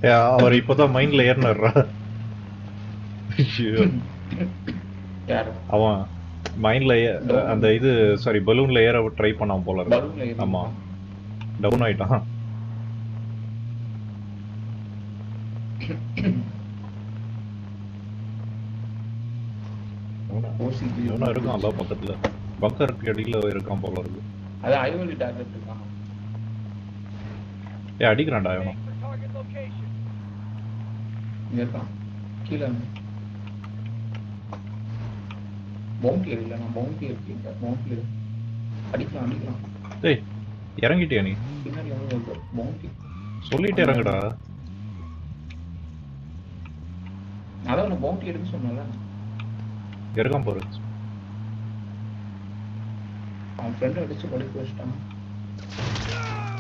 ஏ, அவர் இப்பதான் மைண்ட்ல ஏறினார்ரா ஐயோ, யாரு அவன் மைண்ட்ல அந்த இது சாரி பலூன்ல ஏற ட்ரை பண்ணான் போல இருக்கு பலூன்ல ஏறி ஆமா டவுன் ஆயிட்டான் இவனா- OCP. இவனா இருக்கான்ல பக்கத்துல பக்கருக்கு அடியில இருக்கான் போல இருக்கு அது ஐவலி டார்கெட் இருக்கான் ஏ அடிக்கிறான்டா இவனும் இங்க இருக்கான் கீழே பவுண்டியர் இல்ல நான் பவுண்டியர் இருக்கேன் பவுண்டியர் அடிக்கலாம் அடிக்கலாம் டேய் இறங்கிட்டியா நீ பின்னாடி வந்து வருது பவுண்டி சொல்லிட்டு இறங்குடா அதான் நான் பவுண்டி எடுன்னு சொன்னல இருக்கான் பாரு அவன் ஃப்ரெண்ட் அடிச்சு படிக்க வச்சிட்டான்